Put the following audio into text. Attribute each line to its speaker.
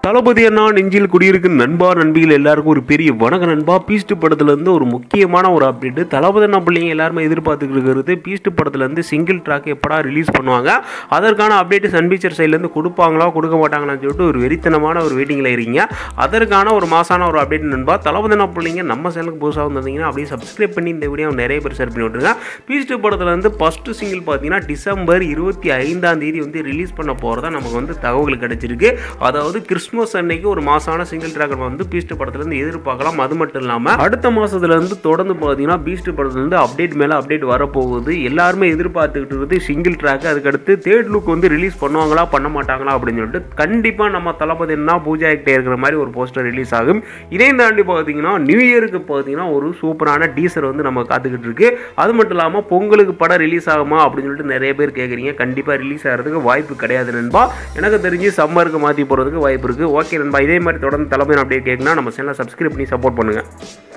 Speaker 1: தளபதி அண்ணா நெஞ்சில் குடியிருக்கும் நண்பா நண்பிகள் எல்லாருக்கும் ஒரு பெரிய வணக்க நண்பா பீஸ்ட் படத்துலேருந்து ஒரு முக்கியமான ஒரு அப்டேட் தளபதி அண்ணா பிள்ளைங்க எல்லாருமே எதிர்பார்த்துட்டு இருக்கிறது பீஸ்ட் படத்துலேருந்து சிங்கிள் ட்ராக் எப்படா ரிலீஸ் பண்ணுவாங்க அதற்கான அப்டேட் சன் பிக்சர் சைட்லேருந்து கொடுப்பாங்களா கொடுக்க மாட்டாங்களான்னு சொல்லிட்டு ஒரு வெறித்தனமான ஒரு வெயிட்டிங்கில் இருக்கீங்க அதற்கான ஒரு மாசான ஒரு அப்டேட் நண்பா தளபதி அண்ணா பிள்ளைங்க நம்ம சேனலுக்கு புதுசாக வந்திருந்தீங்கன்னா அப்படியே சப்ஸ்கிரைப் பண்ணி இந்த வீடியோ நிறைய பேர் ஷேர் பண்ணி விட்டுருங்க பீஸ்ட் படத்தில் வந்து ஃபஸ்ட்டு சிங்கிள் பார்த்தீங்கன்னா டிசம்பர் இருபத்தி ஐந்தாம் தேதி வந்து ரிலீஸ் பண்ண போகிறதா நமக்கு வந்து தகவல் கிடைச்சிருக்கு அதாவது கிறிஸ்மஸ் அன்னைக்கு ஒரு மாசான சிங்கிள் ட்ராக் வந்து பீஸ்ட் படத்துலேருந்து எதிர்பார்க்கலாம் அது மட்டும் இல்லாமல் அடுத்த மாதத்துலேருந்து தொடர்ந்து பார்த்தீங்கன்னா பீஸ்ட் படத்துலேருந்து அப்டேட் மேலே அப்டேட் வரப்போகுது எல்லாருமே எதிர்பார்த்துக்கிட்டு இருக்குது சிங்கிள் ட்ராக் அதுக்கடுத்து தேர்ட் லுக் வந்து ரிலீஸ் பண்ணுவாங்களா பண்ண மாட்டாங்களா அப்படின்னு சொல்லிட்டு கண்டிப்பாக நம்ம தளபதி என்ன பூஜா ஆக்டே இருக்கிற மாதிரி ஒரு போஸ்டர் ரிலீஸ் ஆகும் இதையும் தாண்டி பார்த்தீங்கன்னா நியூ இயருக்கு பார்த்தீங்கன்னா ஒரு சூப்பரான டீசர் வந்து நம்ம காத்துக்கிட்டு இருக்கு அது மட்டும் இல்லாமல் பொங்கலுக்கு படம் ரிலீஸ் ஆகுமா அப்படின்னு சொல்லிட்டு நிறைய பேர் கேட்குறீங்க கண்டிப்பாக ரிலீஸ் ஆகிறதுக்கு வாய்ப்பு கிடையாது நண்பா எனக்கு தெரிஞ்சு சம்மருக்கு மாற்றி போகிறதுக்கு வாய்ப்பு இருக்குது ஓகே நண்பா இதே மாதிரி தொடர்ந்து தலைமை அப்படியே கேட்கணும் நம்ம சேனலை சப்ஸ்கிரைப் பண்ணி சப்போர்ட் பண்ணுங்கள்